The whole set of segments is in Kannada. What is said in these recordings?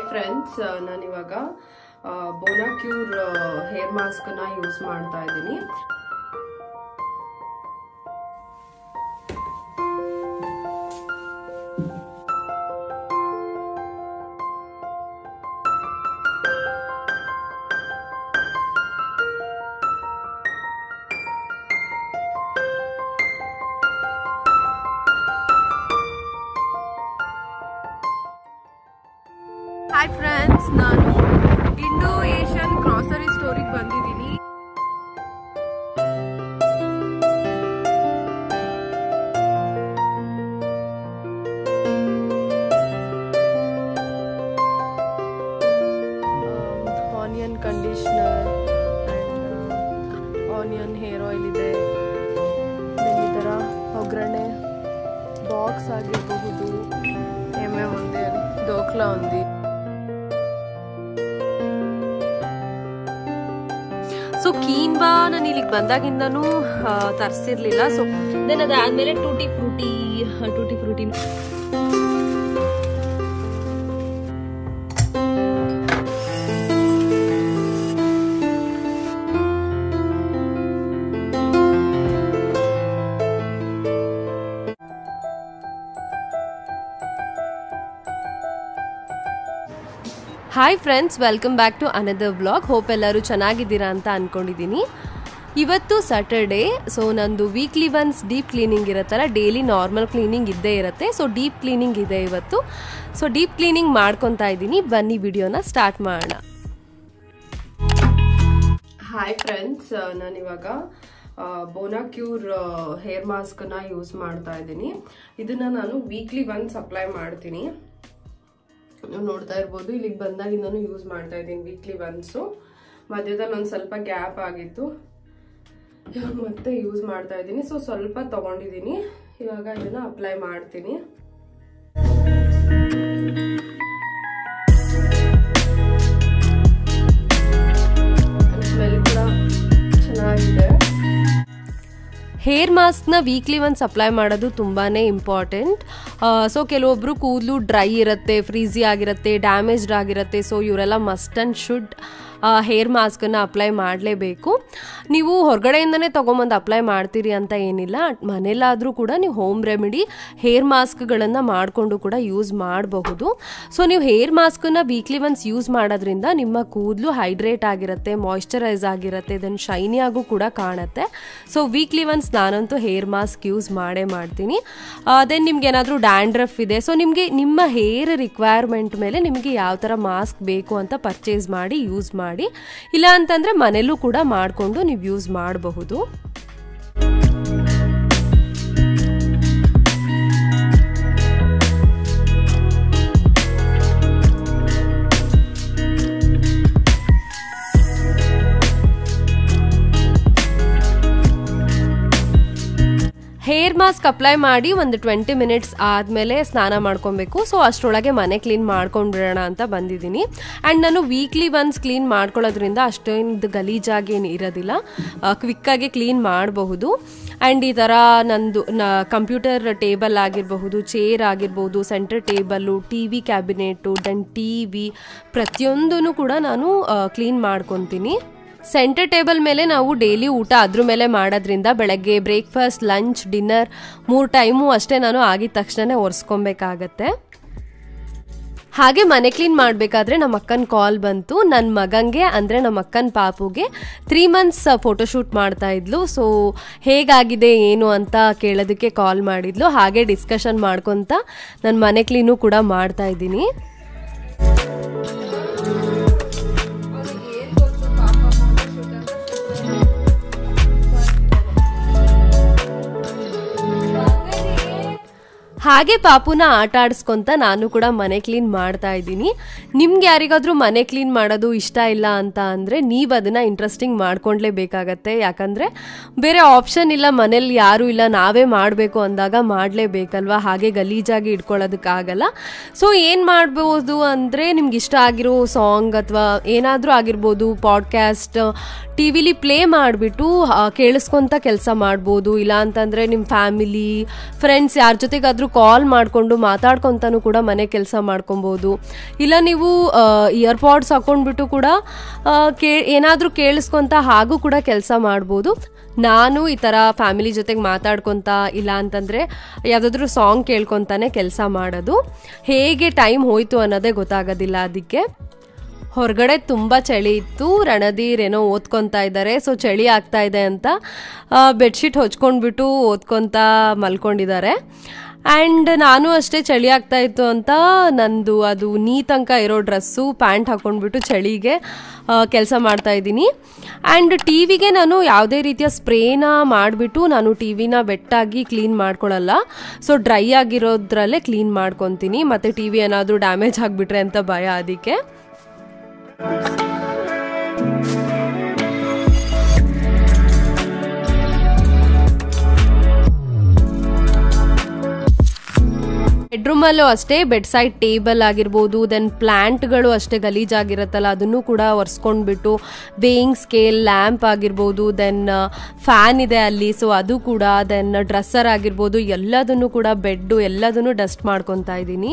ಫ್ರೆಂಡ್ಸ್ ನಾನಿವಾಗ ಬೋನಾಕ್ಯೂರ್ ಹೇರ್ ಮಾಸ್ಕ್ನ ಯೂಸ್ ಮಾಡ್ತಾ ಇದ್ದೀನಿ ಹಾಯ್ ಫ್ರೆಂಡ್ಸ್ ನಾನು ಇಂಡೋ ಏಷ್ಯನ್ ಗ್ರಾಸರಿ ಸ್ಟೋರಿಗೆ ಬಂದಿದ್ದೀನಿ onion conditioner onion hair oil ಇದೆ Then ಈ ಥರ ಒಗ್ಗರಣೆ ಬಾಕ್ಸ್ ಆಗಿರಬಹುದು ಎಮ್ಮೆ ఉంది డోక్లా ఉంది ಸೊ ಕೀನ್ವಾ ನಾನು ಇಲ್ಲಿಗೆ ಬಂದಾಗಿಂದನೂ ತರಿಸಿರ್ಲಿಲ್ಲ ಸೊ ದೆನ್ ಅದಾದ್ಮೇಲೆ tutti frutti tutti frutti hi friends welcome back to another vlog hope ಎಲ್ಲರೂ ಚೆನ್ನಾಗಿದ್ದೀರಾ ಅಂತ ಅನ್ಕೊಂಡಿದ್ದೀನಿ ಇವತ್ತು ಸ್ಯಾಟರ್ಡೇ ಸೊ ನಂದು ವೀಕ್ಲಿ ಒನ್ಸ್ ಡೀಪ್ ಕ್ಲೀನಿಂಗ್ ಇರುತ್ತಲ್ಲ ಡೈಲಿ ನಾರ್ಮಲ್ ಕ್ಲೀನಿಂಗ್ ಇದ್ದೇ ಇರುತ್ತೆ ಸೊ ಡೀಪ್ ಕ್ಲೀನಿಂಗ್ ಇದೆ ಇವತ್ತು ಸೊ ಡೀಪ್ ಕ್ಲೀನಿಂಗ್ ಮಾಡ್ಕೊತಾ ಇದ್ದೀನಿ ಬನ್ನಿ ವಿಡಿಯೋನ ಸ್ಟಾರ್ಟ್ ಮಾಡೋಣ ಹಾಯ್ ಫ್ರೆಂಡ್ಸ್ ನಾನಿವಾಗ ಬೋನಾಕ್ಯೂರ್ ಹೇರ್ ಮಾಸ್ಕ್ನ ಯೂಸ್ ಮಾಡ್ತಾ ಇದ್ದೀನಿ ಇದನ್ನ ನಾನು ವೀಕ್ಲಿ ಒನ್ಸ್ ಅಪ್ಲೈ ಮಾಡ್ತೀನಿ ನೀವು ನೋಡ್ತಾ ಇರ್ಬೋದು ಇಲ್ಲಿಗೆ ಬಂದಾಗಿಂದನೂ ಯೂಸ್ ಮಾಡ್ತಾ ಇದ್ದೀನಿ ವೀಕ್ಲಿ ಒನ್ಸು ಮಧ್ಯದಲ್ಲಿ ಒಂದು ಸ್ವಲ್ಪ ಗ್ಯಾಪ್ ಆಗಿತ್ತು ಇವಾಗ ಮತ್ತೆ ಯೂಸ್ ಮಾಡ್ತಾ ಇದ್ದೀನಿ ಸೊ ಸ್ವಲ್ಪ ತಗೊಂಡಿದ್ದೀನಿ ಇವಾಗ ಇದನ್ನ ಅಪ್ಲೈ ಮಾಡ್ತೀನಿ ಸ್ಮೆಲ್ ಕೂಡ ಚೆನ್ನಾಗಿದೆ ಹೇರ್ ಮಾಸ್ಕ್ನ ವೀಕ್ಲಿ ಒನ್ಸ್ ಅಪ್ಲೈ ಮಾಡೋದು ತುಂಬಾ ಇಂಪಾರ್ಟೆಂಟ್ ಸೊ ಕೆಲವೊಬ್ರು ಕೂದಲು ಡ್ರೈ ಇರುತ್ತೆ ಫ್ರೀಸಿ ಆಗಿರುತ್ತೆ ಡ್ಯಾಮೇಜ್ಡ್ ಆಗಿರುತ್ತೆ ಸೊ ಇವರೆಲ್ಲ ಮಸ್ಟ್ ಆ್ಯಂಡ್ ಶುಡ್ ಹೇರ್ ಮಾಸ್ಕನ್ನು ಅಪ್ಲೈ ಮಾಡಲೇಬೇಕು ನೀವು ಹೊರಗಡೆಯಿಂದನೇ ತೊಗೊಂಬಂದು ಅಪ್ಲೈ ಮಾಡ್ತೀರಿ ಅಂತ ಏನಿಲ್ಲ ಮನೇಲಾದರೂ ಕೂಡ ನೀವು ಹೋಮ್ ರೆಮಿಡಿ ಹೇರ್ ಮಾಸ್ಕ್ಗಳನ್ನು ಮಾಡಿಕೊಂಡು ಕೂಡ ಯೂಸ್ ಮಾಡಬಹುದು ಸೊ ನೀವು ಹೇರ್ ಮಾಸ್ಕನ್ನು ವೀಕ್ಲಿ ಒನ್ಸ್ ಯೂಸ್ ಮಾಡೋದ್ರಿಂದ ನಿಮ್ಮ ಕೂದಲು ಹೈಡ್ರೇಟ್ ಆಗಿರುತ್ತೆ ಮಾಯ್ಶ್ಚರೈಸ್ ಆಗಿರುತ್ತೆ ದೆನ್ ಶೈನಿ ಆಗು ಕೂಡ ಕಾಣುತ್ತೆ ಸೊ ವೀಕ್ಲಿ ಒನ್ಸ್ ನಾನಂತೂ ಹೇರ್ ಮಾಸ್ಕ್ ಯೂಸ್ ಮಾಡೇ ಮಾಡ್ತೀನಿ ದೆನ್ ನಿಮ್ಗೆ ಏನಾದರೂ ಡ್ಯಾಂಡ್ರಫ್ ಇದೆ ಸೊ ನಿಮಗೆ ನಿಮ್ಮ ಹೇರ್ ರಿಕ್ವೈರ್ಮೆಂಟ್ ಮೇಲೆ ನಿಮಗೆ ಯಾವ ಥರ ಮಾಸ್ಕ್ ಬೇಕು ಅಂತ ಪರ್ಚೇಸ್ ಮಾಡಿ ಯೂಸ್ ಮಾಡಿ ಇಲ್ಲ ಅಂತಂದರೆ ಮನೇಲೂ ಕೂಡ ಮಾಡಿಕೊಂಡು ನೀವು ಯೂಸ್ ಮಾಡಬಹುದು ಹೇರ್ ಮಾಸ್ಕ್ ಅಪ್ಲೈ ಮಾಡಿ ಒಂದು ಟ್ವೆಂಟಿ ಮಿನಿಟ್ಸ್ ಆದಮೇಲೆ ಸ್ನಾನ ಮಾಡ್ಕೊಬೇಕು ಸೊ ಅಷ್ಟರೊಳಗೆ ಮನೆ ಕ್ಲೀನ್ ಮಾಡ್ಕೊಂಡ್ಬಿಡೋಣ ಅಂತ ಬಂದಿದ್ದೀನಿ ಆ್ಯಂಡ್ ನಾನು ವೀಕ್ಲಿ ಒನ್ಸ್ ಕ್ಲೀನ್ ಮಾಡ್ಕೊಳ್ಳೋದ್ರಿಂದ ಅಷ್ಟೊಂದು ಗಲೀಜಾಗಿ ಏನು ಇರೋದಿಲ್ಲ ಕ್ವಿಕ್ಕಾಗಿ ಕ್ಲೀನ್ ಮಾಡಬಹುದು ಆ್ಯಂಡ್ ಈ ಥರ ನಂದು ನ ಕಂಪ್ಯೂಟರ್ ಟೇಬಲ್ ಆಗಿರಬಹುದು ಚೇರ್ ಆಗಿರ್ಬೋದು centre table T V cabinet then T V ಪ್ರತಿಯೊಂದೂ ಕೂಡ ನಾನು ಕ್ಲೀನ್ ಮಾಡ್ಕೊತೀನಿ ಸೆಂಟರ್ ಟೇಬಲ್ ಮೇಲೆ ನಾವು ಡೈಲಿ ಊಟ ಅದ್ರ ಮೇಲೆ ಮಾಡೋದ್ರಿಂದ ಬೆಳಗ್ಗೆ ಬ್ರೇಕ್ಫಾಸ್ಟ್ ಲಂಚ್ ಡಿನ್ನರ್ ಮೂರು ಟೈಮು ಅಷ್ಟೇ ನಾನು ಆಗಿದ ತಕ್ಷಣನೇ ಒರೆಸ್ಕೊಬೇಕಾಗತ್ತೆ ಹಾಗೆ ಮನೆ ಕ್ಲೀನ್ ಮಾಡಬೇಕಾದ್ರೆ ನಮ್ಮ ಅಕ್ಕನ ಕಾಲ್ ಬಂತು ನನ್ನ ಮಗಂಗೆ ಅಂದರೆ ನಮ್ಮ ಅಕ್ಕನ ಪಾಪುಗೆ ತ್ರೀ ಮಂತ್ಸ್ ಫೋಟೋಶೂಟ್ ಮಾಡ್ತಾ ಇದ್ಲು ಸೊ ಹೇಗಾಗಿದೆ ಏನು ಅಂತ ಕೇಳೋದಕ್ಕೆ ಕಾಲ್ ಮಾಡಿದ್ಲು ಹಾಗೆ ಡಿಸ್ಕಷನ್ ಮಾಡ್ಕೊತ ನನ್ನ ಮನೆ ಕ್ಲೀನು ಕೂಡ ಮಾಡ್ತಾ ಇದ್ದೀನಿ ಹಾಗೆ ಪಾಪುನ ಆಟ ಆಡಿಸ್ಕೊಂತ ನಾನು ಕೂಡ ಮನೆ ಕ್ಲೀನ್ ಮಾಡ್ತಾ ಇದ್ದೀನಿ ನಿಮ್ಗೆ ಯಾರಿಗಾದ್ರೂ ಮನೆ ಕ್ಲೀನ್ ಮಾಡೋದು ಇಷ್ಟ ಇಲ್ಲ ಅಂತ ಅಂದರೆ ನೀವು ಅದನ್ನು ಇಂಟ್ರೆಸ್ಟಿಂಗ್ ಮಾಡ್ಕೊಂಡ್ಲೇಬೇಕಾಗತ್ತೆ ಯಾಕಂದರೆ ಬೇರೆ ಆಪ್ಷನ್ ಇಲ್ಲ ಮನೇಲಿ ಯಾರೂ ಇಲ್ಲ ನಾವೇ ಮಾಡಬೇಕು ಅಂದಾಗ ಮಾಡಲೇಬೇಕಲ್ವ ಹಾಗೆ ಗಲೀಜಾಗಿ ಇಟ್ಕೊಳ್ಳೋದಕ್ಕಾಗಲ್ಲ ಸೊ ಏನು ಮಾಡ್ಬೋದು ಅಂದರೆ ನಿಮ್ಗೆ ಇಷ್ಟ ಆಗಿರೋ ಸಾಂಗ್ ಅಥವಾ ಏನಾದರೂ ಆಗಿರ್ಬೋದು ಪಾಡ್ಕ್ಯಾಸ್ಟ್ ಟಿ ವಿಲಿ ಪ್ಲೇ ಮಾಡಿಬಿಟ್ಟು ಕೇಳಿಸ್ಕೊಂತ ಕೆಲಸ ಮಾಡ್ಬೋದು ಇಲ್ಲ ಅಂತಂದರೆ ನಿಮ್ಮ ಫ್ಯಾಮಿಲಿ ಫ್ರೆಂಡ್ಸ್ ಯಾರ ಜೊತೆಗಾದರೂ ಕಾಲ್ ಮಾಡಿಕೊಂಡು ಮಾತಾಡ್ಕೊತಾನು ಕೂಡ ಮನೆ ಕೆಲಸ ಮಾಡ್ಕೊಬೋದು ಇಲ್ಲ ನೀವು ಇಯರ್ಪಾಡ್ಸ್ ಹಾಕೊಂಡ್ಬಿಟ್ಟು ಕೂಡ ಆ, ಕೇ ಏನಾದರೂ ಕೇಳಿಸ್ಕೊಂತ ಹಾಗೂ ಕೂಡ ಕೆಲಸ ಮಾಡ್ಬೋದು ನಾನು ಈ ಥರ ಫ್ಯಾಮಿಲಿ ಜೊತೆಗೆ ಮಾತಾಡ್ಕೊತ ಇಲ್ಲ ಅಂತಂದರೆ ಯಾವುದಾದ್ರೂ ಸಾಂಗ್ ಕೇಳ್ಕೊತಾನೆ ಕೆಲಸ ಮಾಡೋದು ಹೇಗೆ ಟೈಮ್ ಹೋಯ್ತು ಅನ್ನೋದೇ ಗೊತ್ತಾಗೋದಿಲ್ಲ ಅದಕ್ಕೆ ಹೊರಗಡೆ ತುಂಬ ಚಳಿ ಇತ್ತು ರಣಧೀರ್ ಏನೋ ಓದ್ಕೊತಾ ಇದ್ದಾರೆ ಸೊ ಚಳಿ ಆಗ್ತಾ ಇದೆ ಅಂತ ಬೆಡ್ಶೀಟ್ ಹೊಚ್ಕೊಂಡ್ಬಿಟ್ಟು ಓದ್ಕೊತಾ ಮಲ್ಕೊಂಡಿದ್ದಾರೆ ಆ್ಯಂಡ್ ನಾನು ಅಷ್ಟೇ ಚಳಿ ಆಗ್ತಾ ಇತ್ತು ಅಂತ ನಂದು ಅದು ನೀ ತನಕ ಇರೋ ಡ್ರೆಸ್ಸು ಪ್ಯಾಂಟ್ ಹಾಕ್ಕೊಂಡ್ಬಿಟ್ಟು ಚಳಿಗೆ ಕೆಲಸ ಮಾಡ್ತಾ ಇದ್ದೀನಿ ಆ್ಯಂಡ್ ಟಿ ವಿಗೆ ನಾನು ಯಾವುದೇ ರೀತಿಯ ಸ್ಪ್ರೇನ ಮಾಡಿಬಿಟ್ಟು ನಾನು ಟಿ ವಿನ ಬೆಟ್ಟಾಗಿ ಕ್ಲೀನ್ ಮಾಡ್ಕೊಳ್ಳಲ್ಲ ಸೊ ಡ್ರೈ ಆಗಿರೋದ್ರಲ್ಲೇ ಕ್ಲೀನ್ ಮಾಡ್ಕೊತೀನಿ ಮತ್ತು ಟಿ ವಿ ಏನಾದರೂ ಡ್ಯಾಮೇಜ್ ಆಗಿಬಿಟ್ರೆ ಅಂತ ಭಯ ಅದಕ್ಕೆ ಬೆಡ್ರೂಮಲ್ಲೂ ಅಷ್ಟೇ ಬೆಡ್ ಸೈಡ್ ಟೇಬಲ್ ಆಗಿರ್ಬೋದು ದೆನ್ ಪ್ಲ್ಯಾಂಟ್ಗಳು ಅಷ್ಟೇ ಗಲೀಜಾಗಿರುತ್ತಲ್ಲ ಅದನ್ನು ಕೂಡ ಒರೆಸ್ಕೊಂಡ್ಬಿಟ್ಟು ವೇಯಿಂಗ್ ಸ್ಕೇಲ್ ಲ್ಯಾಂಪ್ ಆಗಿರ್ಬೋದು ದೆನ್ ಫ್ಯಾನ್ ಇದೆ ಅಲ್ಲಿ ಸೊ ಅದು ಕೂಡ ದೆನ್ ಡ್ರೆಸ್ಸರ್ ಆಗಿರ್ಬೋದು ಎಲ್ಲದನ್ನು ಕೂಡ ಬೆಡ್ಡು ಎಲ್ಲದನ್ನು ಡಸ್ಟ್ ಮಾಡ್ಕೊತಾ ಇದ್ದೀನಿ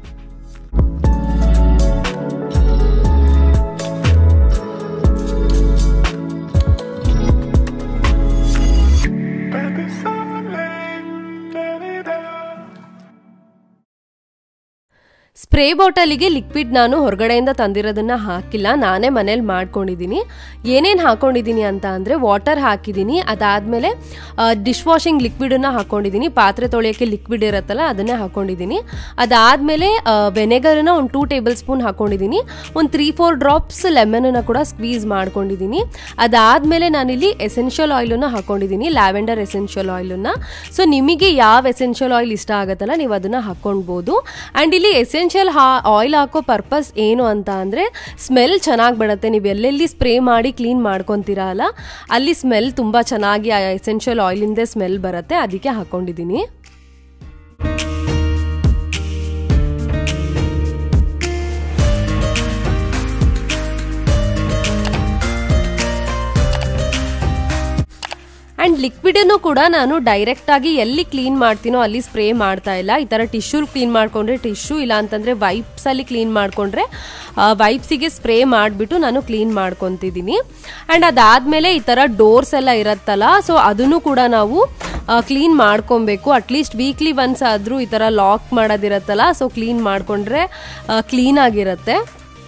ಸ್ಪ್ರೇ ಬಾಟಲಿಗೆ ಲಿಕ್ವಿಡ್ ನಾನು ಹೊರಗಡೆಯಿಂದ ತಂದಿರೋದನ್ನ ಹಾಕಿಲ್ಲ ನಾನೇ ಮನೇಲಿ ಮಾಡ್ಕೊಂಡಿದ್ದೀನಿ ಏನೇನು ಹಾಕೊಂಡಿದ್ದೀನಿ ಅಂತ ಅಂದರೆ ವಾಟರ್ ಹಾಕಿದ್ದೀನಿ ಅದಾದಮೇಲೆ ಡಿಶ್ ವಾಷಿಂಗ್ ಲಿಕ್ವಿಡನ್ನ ಹಾಕೊಂಡಿದ್ದೀನಿ ಪಾತ್ರೆ ತೊಳೆಯೋಕ್ಕೆ ಲಿಕ್ವಿಡ್ ಇರುತ್ತಲ್ಲ ಅದನ್ನೇ ಹಾಕೊಂಡಿದ್ದೀನಿ ಅದಾದಮೇಲೆ ವೆನೆಗರನ್ನ ಒಂದು ಟೂ ಟೇಬಲ್ ಸ್ಪೂನ್ ಹಾಕೊಂಡಿದ್ದೀನಿ ಒಂದು ತ್ರೀ ಫೋರ್ ಡ್ರಾಪ್ಸ್ ಲೆಮನನ್ನು ಕೂಡ ಸ್ಕ್ವೀಸ್ ಮಾಡ್ಕೊಂಡಿದ್ದೀನಿ ಅದಾದಮೇಲೆ ನಾನಿಲ್ಲಿ ಎಸೆನ್ಷಿಯಲ್ ಆಯಿಲನ್ನು ಹಾಕೊಂಡಿದ್ದೀನಿ ಲ್ಯಾವೆಂಡರ್ ಎಸೆನ್ಷಿಯಲ್ ಆಯಿಲನ್ನು ಸೊ ನಿಮಗೆ ಯಾವ ಎಸೆನ್ಷಿಯಲ್ ಆಯಿಲ್ ಇಷ್ಟ ಆಗುತ್ತಲ್ಲ ನೀವು ಅದನ್ನು ಹಾಕ್ಕೊಳ್ಬೋದು ಆ್ಯಂಡ್ ಇಲ್ಲಿ ಎಸೆನ್ಷಿಯಲ್ ಹಾ ಆಯಿಲ್ ಹಾಕೋ ಪರ್ಪಸ್ ಏನು ಅಂತ ಅಂದರೆ ಸ್ಮೆಲ್ ಚೆನ್ನಾಗಿ ಬರುತ್ತೆ ನೀವು ಎಲ್ಲೆಲ್ಲಿ ಸ್ಪ್ರೇ ಮಾಡಿ ಕ್ಲೀನ್ ಮಾಡ್ಕೊತೀರಾ ಅಲ್ಲ ಅಲ್ಲಿ ಸ್ಮೆಲ್ ತುಂಬ ಚೆನ್ನಾಗಿ ಆ ಎಸೆನ್ಷಿಯಲ್ ಆಯಿಲಿಂದೇ ಸ್ಮೆಲ್ ಬರುತ್ತೆ ಅದಕ್ಕೆ ಹಾಕ್ಕೊಂಡಿದ್ದೀನಿ ಆ್ಯಂಡ್ ಲಿಕ್ವಿಡನ್ನು ಕೂಡ ನಾನು ಡೈರೆಕ್ಟಾಗಿ ಎಲ್ಲಿ ಕ್ಲೀನ್ ಮಾಡ್ತೀನೋ ಅಲ್ಲಿ ಸ್ಪ್ರೇ ಮಾಡ್ತಾ ಇಲ್ಲ ಈ ಥರ ಟಿಶ್ಯೂ ಕ್ಲೀನ್ ಮಾಡ್ಕೊಂಡ್ರೆ ಟಿಶ್ಯೂ ಇಲ್ಲ ಅಂತಂದರೆ ವೈಪ್ಸಲ್ಲಿ ಕ್ಲೀನ್ ಮಾಡಿಕೊಂಡ್ರೆ ವೈಪ್ಸಿಗೆ ಸ್ಪ್ರೇ ಮಾಡಿಬಿಟ್ಟು ನಾನು ಕ್ಲೀನ್ ಮಾಡ್ಕೊತಿದ್ದೀನಿ ಆ್ಯಂಡ್ ಅದಾದಮೇಲೆ ಈ ಥರ ಡೋರ್ಸ್ ಎಲ್ಲ ಇರುತ್ತಲ್ಲ ಸೊ ಅದನ್ನು ಕೂಡ ನಾವು ಕ್ಲೀನ್ ಮಾಡ್ಕೊಬೇಕು ಅಟ್ಲೀಸ್ಟ್ ವೀಕ್ಲಿ ಒನ್ಸ್ ಆದರೂ ಈ ಥರ ಲಾಕ್ ಮಾಡೋದಿರತ್ತಲ್ಲ ಸೊ ಕ್ಲೀನ್ ಮಾಡಿಕೊಂಡ್ರೆ ಕ್ಲೀನ್ ಆಗಿರುತ್ತೆ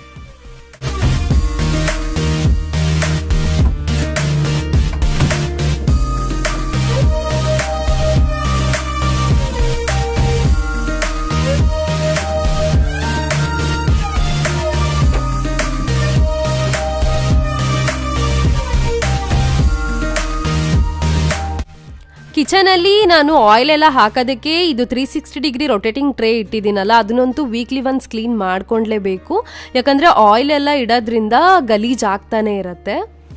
ಕಿಚನಲ್ಲಿ ನಾನು ಆಯಿಲ್ ಎಲ್ಲ ಹಾಕೋದಕ್ಕೆ ಇದು three sixty degree rotating tray ಇಟ್ಟಿದ್ದೀನಲ್ಲ ಅದನ್ನಂತೂ ವೀಕ್ಲಿ ಒನ್ಸ್ ಕ್ಲೀನ್ ಮಾಡ್ಕೊಂಡ್ಲೇಬೇಕು ಯಾಕಂದರೆ ಆಯಿಲ್ ಎಲ್ಲ ಇಡೋದ್ರಿಂದ ಗಲೀಜ್ ಆಗ್ತಾನೆ ಇರುತ್ತೆ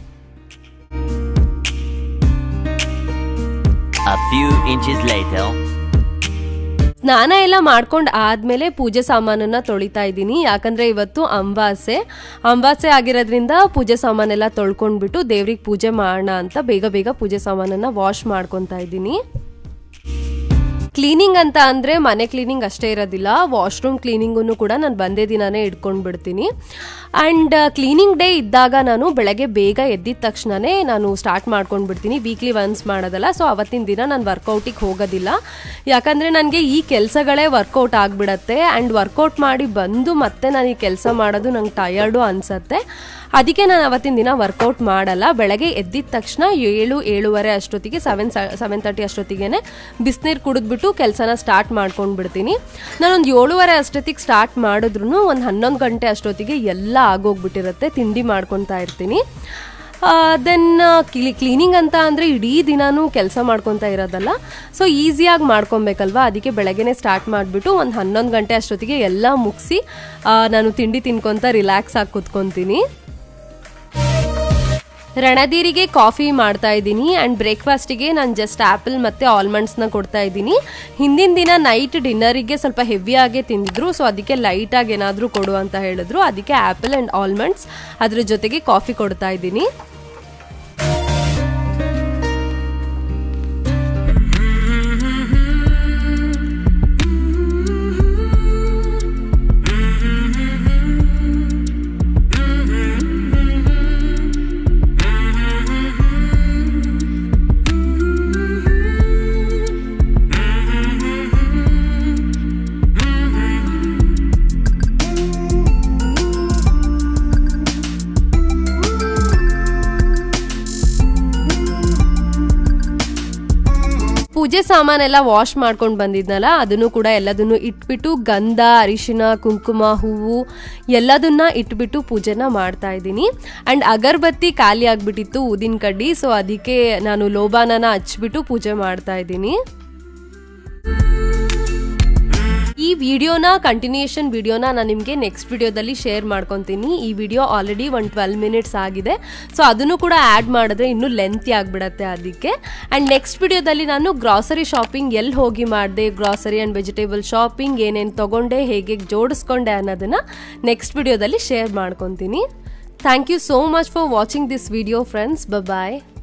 A few inches later. ಸ್ನಾನ ಎಲ್ಲ ಮಾಡ್ಕೊಂಡು ಆದಮೇಲೆ ಪೂಜೆ ಸಾಮಾನನ್ನ ತೊಳಿತಾ ಇದ್ದೀನಿ ಯಾಕಂದರೆ ಇವತ್ತು ಅಂಬಾಸೆ ಅಂಬಾಸೆ ಆಗಿರೋದ್ರಿಂದ ಪೂಜೆ ಸಾಮಾನೆಲ್ಲ ತೊಳ್ಕೊಂಡ್ಬಿಟ್ಟು ದೇವ್ರಿಗೆ ಪೂಜೆ ಮಾಡೋಣ ಅಂತ ಬೇಗ ಬೇಗ ಪೂಜೆ ಸಾಮಾನನ್ನ ವಾಶ್ ಮಾಡ್ಕೊತಾ ಇದ್ದೀನಿ ಕ್ಲೀನಿಂಗ್ ಅಂತ ಅಂದರೆ ಮನೆ ಕ್ಲೀನಿಂಗ್ ಅಷ್ಟೇ ಇರೋದಿಲ್ಲ ವಾಶ್ರೂಮ್ ಕ್ಲೀನಿಂಗನ್ನು ಕೂಡ ನಾನು ಬಂದೇ ದಿನನೇ ಇಟ್ಕೊಂಡು ಬಿಡ್ತೀನಿ ಆ್ಯಂಡ್ ಕ್ಲೀನಿಂಗ್ ಡೇ ಇದ್ದಾಗ ನಾನು ಬೆಳಗ್ಗೆ ಬೇಗ ಎದ್ದಿದ ತಕ್ಷಣವೇ ನಾನು ಸ್ಟಾರ್ಟ್ ಮಾಡ್ಕೊಂಡು ಬಿಡ್ತೀನಿ ವೀಕ್ಲಿ ಒನ್ಸ್ ಮಾಡೋದಲ್ಲ ಸೊ ಅವತ್ತಿನ ದಿನ ನಾನು ವರ್ಕೌಟಿಗೆ ಹೋಗೋದಿಲ್ಲ ಯಾಕಂದರೆ ನನಗೆ ಈ ಕೆಲಸಗಳೇ ವರ್ಕೌಟ್ ಆಗಿಬಿಡತ್ತೆ ಆ್ಯಂಡ್ ವರ್ಕೌಟ್ ಮಾಡಿ ಬಂದು ಮತ್ತೆ ನಾನು ಈ ಕೆಲಸ ಮಾಡೋದು ನಂಗೆ ಟಯರ್ಡು ಅನಿಸತ್ತೆ ಅದಕ್ಕೆ ನಾನು ಅವತ್ತಿನ ದಿನ ವರ್ಕೌಟ್ ಮಾಡಲ್ಲ ಬೆಳಗ್ಗೆ ಎದ್ದಿದ ತಕ್ಷಣ ಏಳು ಏಳುವರೆ ಅಷ್ಟೊತ್ತಿಗೆ ಸೆವೆನ್ ಸೆವೆನ್ ತರ್ಟಿ ಅಷ್ಟೊತ್ತಿಗೆ ಬಿಸಿನೀರು ಕುಡಿದ್ಬಿಟ್ಟು ಕೆಲಸನ ಸ್ಟಾರ್ಟ್ ಮಾಡ್ಕೊಂಡು ಬಿಡ್ತೀನಿ ನಾನೊಂದು ಏಳುವರೆ ಅಷ್ಟೊತ್ತಿಗೆ ಸ್ಟಾರ್ಟ್ ಮಾಡಿದ್ರು ಒಂದು ಹನ್ನೊಂದು ಗಂಟೆ ಅಷ್ಟೊತ್ತಿಗೆ ಎಲ್ಲ ಆಗೋಗ್ಬಿಟ್ಟಿರುತ್ತೆ ತಿಂಡಿ ಮಾಡ್ಕೊತಾ ಇರ್ತೀನಿ ದೆನ್ ಕ್ಲಿ ಕ್ಲೀನಿಂಗ್ ಅಂತ ಅಂದರೆ ಇಡೀ ದಿನಾನೂ ಕೆಲಸ ಮಾಡ್ಕೊತಾ ಇರೋದಲ್ಲ ಸೊ ಈಸಿಯಾಗಿ ಮಾಡ್ಕೊಬೇಕಲ್ವಾ ಅದಕ್ಕೆ ಬೆಳಗ್ಗೆನೇ ಸ್ಟಾರ್ಟ್ ಮಾಡಿಬಿಟ್ಟು ಒಂದು ಹನ್ನೊಂದು ಗಂಟೆ ಅಷ್ಟೊತ್ತಿಗೆ ಎಲ್ಲ ಮುಗಿಸಿ ನಾನು ತಿಂಡಿ ತಿನ್ಕೊತ ರಿಲ್ಯಾಕ್ಸ್ ಆಗಿ ಕುತ್ಕೊತೀನಿ ರಣಧೀರಿಗೆ ಕಾಫಿ ಮಾಡ್ತಾ ಇದ್ದೀನಿ ಆ್ಯಂಡ್ ಬ್ರೇಕ್ಫಾಸ್ಟಿಗೆ ನಾನು ಜಸ್ಟ್ ಆ್ಯಪಲ್ ಮತ್ತು ಆಲ್ಮಂಡ್ಸ್ನ ಕೊಡ್ತಾ ಇದ್ದೀನಿ ಹಿಂದಿನ ದಿನ ನೈಟ್ ಡಿನ್ನರಿಗೆ ಸ್ವಲ್ಪ ಹೆವಿಯಾಗೆ ತಿಂದಿದ್ರು ಸೊ ಅದಕ್ಕೆ ಲೈಟಾಗಿ ಏನಾದರೂ ಕೊಡು ಅಂತ ಹೇಳಿದ್ರು ಅದಕ್ಕೆ ಆ್ಯಪಲ್ ಆ್ಯಂಡ್ ಆಲ್ಮಂಡ್ಸ್ ಅದ್ರ ಜೊತೆಗೆ ಕಾಫಿ ಕೊಡ್ತಾ ಇದ್ದೀನಿ ಪೂಜೆ ಸಾಮಾನೆಲ್ಲ ವಾಶ್ ಮಾಡ್ಕೊಂಡು ಬಂದಿದ್ನಲ್ಲ ಅದನ್ನು ಕೂಡ ಎಲ್ಲದನ್ನು ಇಟ್ಬಿಟ್ಟು ಗಂಧ ಅರಿಶಿನ ಕುಂಕುಮ ಹೂವು ಎಲ್ಲದನ್ನ ಇಟ್ಬಿಟ್ಟು ಪೂಜೆನ ಮಾಡ್ತಾ ಇದ್ದೀನಿ ಆ್ಯಂಡ್ ಅಗರಬತ್ತಿ ಖಾಲಿ ಆಗಿಬಿಟ್ಟಿತ್ತು ಊದಿನ ಕಡ್ಡಿ ಸೊ ಅದಕ್ಕೆ ನಾನು ಲೋಬಾನನ ಹಚ್ಬಿಟ್ಟು ಪೂಜೆ ಮಾಡ್ತಾ ಇದ್ದೀನಿ ಈ ವಿಡಿಯೋನ ಕಂಟಿನ್ಯೂಷನ್ ವಿಡಿಯೋನ ನಾನು ನಿಮಗೆ ನೆಕ್ಸ್ಟ್ ವಿಡಿಯೋದಲ್ಲಿ ಶೇರ್ ಮಾಡ್ಕೊತೀನಿ ಈ ವಿಡಿಯೋ ಆಲ್ರೆಡಿ ಒಂದು ಟ್ವೆಲ್ ಮಿನಿಟ್ಸ್ ಆಗಿದೆ ಸೊ ಅದನ್ನು ಕೂಡ ಆ್ಯಡ್ ಮಾಡಿದ್ರೆ ಇನ್ನೂ ಲೆಂತಿ ಆಗಿಬಿಡತ್ತೆ ಅದಕ್ಕೆ ಆ್ಯಂಡ್ ನೆಕ್ಸ್ಟ್ ವಿಡಿಯೋದಲ್ಲಿ ನಾನು ಗ್ರಾಸರಿ ಶಾಪಿಂಗ್ ಎಲ್ಲಿ ಹೋಗಿ ಮಾಡಿದೆ ಗ್ರಾಸರಿ ಆ್ಯಂಡ್ ವೆಜಿಟೇಬಲ್ ಶಾಪಿಂಗ್ ಏನೇನು ತೊಗೊಂಡೆ ಹೇಗೆ ಜೋಡಿಸ್ಕೊಂಡೆ ಅನ್ನೋದನ್ನು ನೆಕ್ಸ್ಟ್ ವಿಡಿಯೋದಲ್ಲಿ ಶೇರ್ ಮಾಡ್ಕೊತೀನಿ thank you so much for watching this video friends bye